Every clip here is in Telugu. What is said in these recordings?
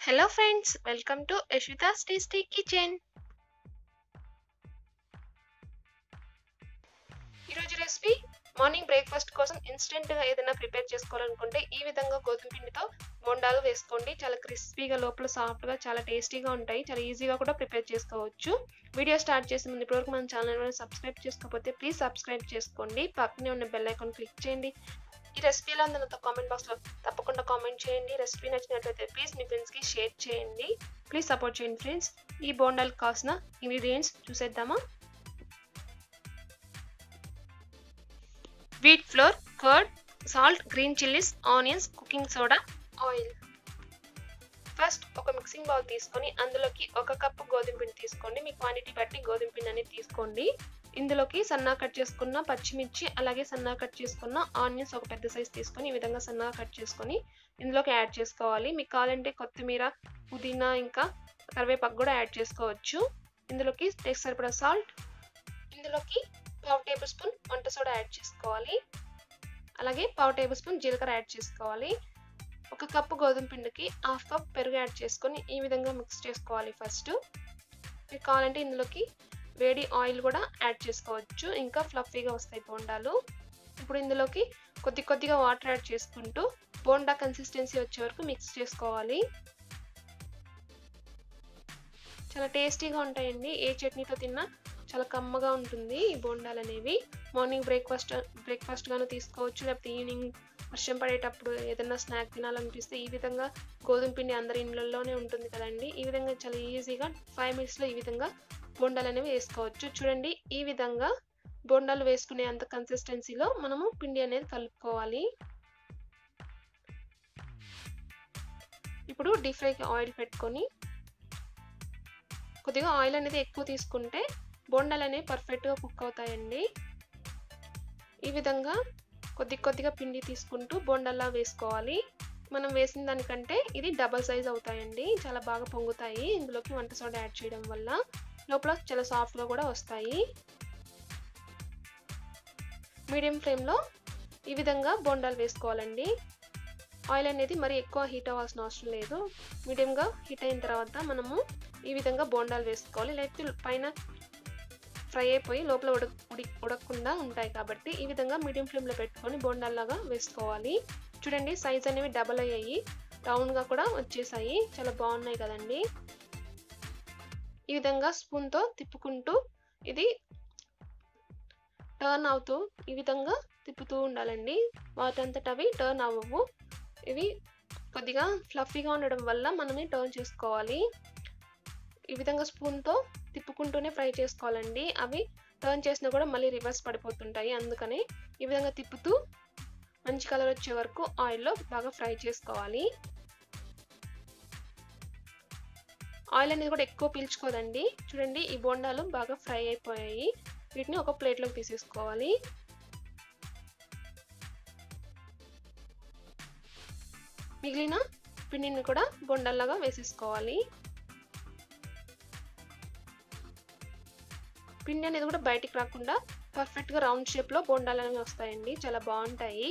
hello friends welcome to Yashwitha's tasty kitchen ఈరోజు రెసిపీ మార్నింగ్ బ్రేక్ఫాస్ట్ కోసం ఇన్స్టెంట్గా ఏదైనా ప్రిపేర్ చేసుకోవాలనుకుంటే ఈ విధంగా గోధుమ పిండితో బొండాలు వేసుకోండి చాలా క్రిస్పీగా లోపల సాఫ్ట్గా చాలా టేస్టీగా ఉంటాయి చాలా ఈజీగా కూడా ప్రిపేర్ చేసుకోవచ్చు వీడియో స్టార్ట్ చేసే ముందు ఇప్పటివరకు మన ఛానల్ సబ్స్క్రైబ్ చేసుకోకపోతే ప్లీజ్ సబ్స్క్రైబ్ చేసుకోండి పక్కనే ఉన్న బెల్ ఐకాన్ క్లిక్ చేయండి ఈ రెసిపీ ఎలా ఉందో నాతో కామెంట్ బాక్స్లో తప్పకుండా కామెంట్ చేయండి రెసిపీ నచ్చినట్లయితే ప్లీజ్ మీ ఫ్రెండ్స్కి షేర్ చేయండి ప్లీజ్ సపోర్ట్ చేయండి ఫ్రెండ్స్ ఈ బోండాలకు కావాల్సిన ఇంగ్రీడియంట్స్ చూసేద్దామా wheat flour curd salt green chillies onions cooking soda oil first ఒక మిక్సింగ్ బౌల్ తీసుకొని అందులోకి ఒక కప్పు గోధుమ పిండి తీసుకోండి మీ క్వాంటిటీ బట్టి గోధుమ పిండి అనేది తీసుకోండి ఇందులోకి సన్నా కట్ చేసుకున్న పచ్చిమిర్చి అలాగే సన్నా కట్ చేసుకున్న ఆనియన్స్ ఒక పెద్ద సైజ్ తీసుకొని ఈ విధంగా సన్నగా కట్ చేసుకొని ఇందులోకి యాడ్ చేసుకోవాలి మీకు కావాలంటే కొత్తిమీర పుదీనా ఇంకా కరివేపాకు కూడా యాడ్ చేసుకోవచ్చు ఇందులోకి టేస్ట్ సరిపడా సాల్ట్ ఇందులోకి పావు టేబుల్ స్పూన్ వంట సోడా యాడ్ చేసుకోవాలి అలాగే పావు టేబుల్ స్పూన్ జీలకర్ర యాడ్ చేసుకోవాలి ఒక కప్పు గోధుమ పిండికి హాఫ్ కప్ పెరుగు యాడ్ చేసుకొని ఈ విధంగా మిక్స్ చేసుకోవాలి ఫస్ట్ మీకు కావాలంటే ఇందులోకి వేడి ఆయిల్ కూడా యాడ్ చేసుకోవచ్చు ఇంకా ఫ్లఫీగా వస్తాయి బోండాలు ఇప్పుడు ఇందులోకి కొద్ది కొద్దిగా వాటర్ యాడ్ చేసుకుంటూ బోండా కన్సిస్టెన్సీ వచ్చే వరకు మిక్స్ చేసుకోవాలి చాలా టేస్టీగా ఉంటాయండి ఏ చట్నీతో తిన్నా చాలా కమ్మగా ఉంటుంది ఈ బోండాలు అనేవి మార్నింగ్ బ్రేక్ఫాస్ట్ బ్రేక్ఫాస్ట్ గాను తీసుకోవచ్చు లేకపోతే ఈవినింగ్ వర్షం పడేటప్పుడు ఏదైనా స్నాక్ తినాలనిపిస్తే ఈ విధంగా గోధుమ పిండి అందరి ఇండ్లలోనే ఉంటుంది కదండి ఈ విధంగా చాలా ఈజీగా ఫైవ్ మినిట్స్లో ఈ విధంగా బోండాలు అనేవి వేసుకోవచ్చు చూడండి ఈ విధంగా బోండాలు వేసుకునే అంత కన్సిస్టెన్సీలో మనము పిండి అనేది కలుపుకోవాలి ఇప్పుడు డీప్ ఫ్రైకి ఆయిల్ పెట్టుకొని కొద్దిగా ఆయిల్ అనేది ఎక్కువ తీసుకుంటే బోండాలు అనేవి పర్ఫెక్ట్గా కుక్ అవుతాయండి ఈ విధంగా కొద్ది కొద్దిగా పిండి తీసుకుంటూ బోండల్లా వేసుకోవాలి మనం వేసిన దానికంటే ఇది డబల్ సైజ్ అవుతాయండి చాలా బాగా పొంగుతాయి ఇందులోకి వంట సోడా యాడ్ చేయడం వల్ల లోపల చాలా సాఫ్ట్గా కూడా వస్తాయి మీడియం ఫ్లేమ్లో ఈ విధంగా బోండాలు వేసుకోవాలండి ఆయిల్ అనేది మరి ఎక్కువ హీట్ అవ్వాల్సిన అవసరం లేదు మీడియంగా హీట్ అయిన తర్వాత మనము ఈ విధంగా బోండాలు వేసుకోవాలి లేకపోతే పైన ఫ్రై అయిపోయి లోపల ఉడక ఉడి ఉడకకుండా ఉంటాయి కాబట్టి ఈ విధంగా మీడియం ఫ్లేమ్లో పెట్టుకొని బోండాల్లాగా వేసుకోవాలి చూడండి సైజ్ అనేవి డబల్ అయ్యాయి రౌండ్గా కూడా వచ్చేసాయి చాలా బాగున్నాయి కదండి ఈ విధంగా స్పూన్తో తిప్పుకుంటూ ఇది టర్న్ అవుతూ ఈ విధంగా తిప్పుతూ ఉండాలండి వాటంతట అవి టర్న్ అవ్వవు ఇవి కొద్దిగా ఫ్లఫీగా ఉండడం వల్ల మనమే టర్న్ చేసుకోవాలి ఈ విధంగా స్పూన్తో తిప్పుకుంటూనే ఫ్రై చేసుకోవాలండి అవి టర్న్ చేసినా కూడా మళ్ళీ రివర్స్ పడిపోతుంటాయి అందుకని ఈ విధంగా తిప్పుతూ మంచి కలర్ వచ్చే వరకు ఆయిల్లో బాగా ఫ్రై చేసుకోవాలి ఆయిల్ అనేది కూడా ఎక్కువ పీల్చుకోదండి చూడండి ఈ బోండాలు బాగా ఫ్రై అయిపోయాయి వీటిని ఒక ప్లేట్లోకి తీసేసుకోవాలి మిగిలిన పిండిని కూడా బొండల్లాగా వేసేసుకోవాలి పిండి అనేది కూడా బయటికి రాకుండా పర్ఫెక్ట్గా రౌండ్ షేప్లో బోండాలు అనేవి వస్తాయండి చాలా బాగుంటాయి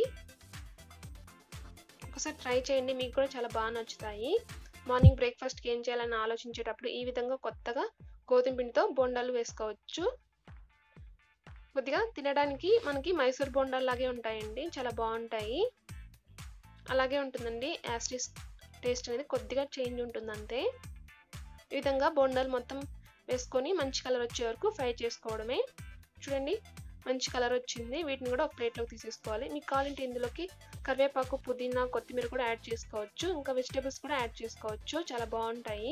ఒకసారి ట్రై చేయండి మీకు కూడా చాలా బాగా నచ్చుతాయి మార్నింగ్ బ్రేక్ఫాస్ట్కి ఏం చేయాలని ఆలోచించేటప్పుడు ఈ విధంగా కొత్తగా గోధుమ పిండితో బోండాలు వేసుకోవచ్చు కొద్దిగా తినడానికి మనకి మైసూర్ బోండాలు లాగే ఉంటాయండి చాలా బాగుంటాయి అలాగే ఉంటుందండి యాస్టిస్ టేస్ట్ అనేది కొద్దిగా చేంజ్ ఉంటుంది అంతే ఈ విధంగా బోండాలు మొత్తం వేసుకొని మంచి కలర్ వచ్చే వరకు ఫ్రై చేసుకోవడమే చూడండి మంచి కలర్ వచ్చింది వీటిని కూడా ఒక ప్లేట్లోకి తీసేసుకోవాలి మీకు కావాలంటే ఇందులోకి కరివేపాకు పుదీనా కొత్తిమీర కూడా యాడ్ చేసుకోవచ్చు ఇంకా వెజిటేబుల్స్ కూడా యాడ్ చేసుకోవచ్చు చాలా బాగుంటాయి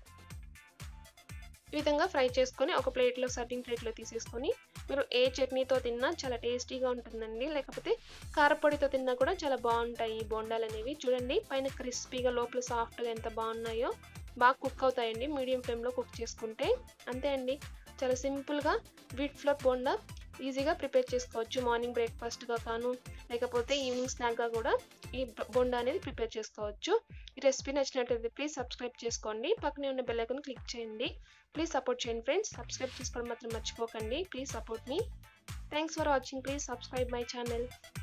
ఈ విధంగా ఫ్రై చేసుకొని ఒక ప్లేట్లో సర్వింగ్ ప్లేట్లో తీసేసుకొని మీరు ఏ చట్నీతో తిన్నా చాలా టేస్టీగా ఉంటుందండి లేకపోతే కారపొడితో తిన్నా కూడా చాలా బాగుంటాయి ఈ బోండాలు అనేవి చూడండి పైన క్రిస్పీగా లోపల సాఫ్ట్గా ఎంత బాగున్నాయో బాగా కుక్ అవుతాయండి మీడియం ఫ్లేమ్లో కుక్ చేసుకుంటే అంతే అండి చాలా సింపుల్గా వీట్ ఫ్లోర్ బోండా ఈజీగా ప్రిపేర్ చేసుకోవచ్చు మార్నింగ్ బ్రేక్ఫాస్ట్గా కాను లేకపోతే ఈవినింగ్ స్నాక్గా కూడా ఈ బోండా అనేది ప్రిపేర్ చేసుకోవచ్చు ఈ రెసిపీ నచ్చినట్లయితే ప్లీజ్ సబ్స్క్రైబ్ చేసుకోండి పక్కనే ఉన్న బెల్ ఐకాన్ క్లిక్ చేయండి ప్లీజ్ సపోర్ట్ చేయండి ఫ్రెండ్స్ సబ్స్క్రైబ్ చేసుకోవడం మాత్రం మర్చిపోకండి ప్లీజ్ సపోర్ట్ మీ thanks for watching please subscribe my channel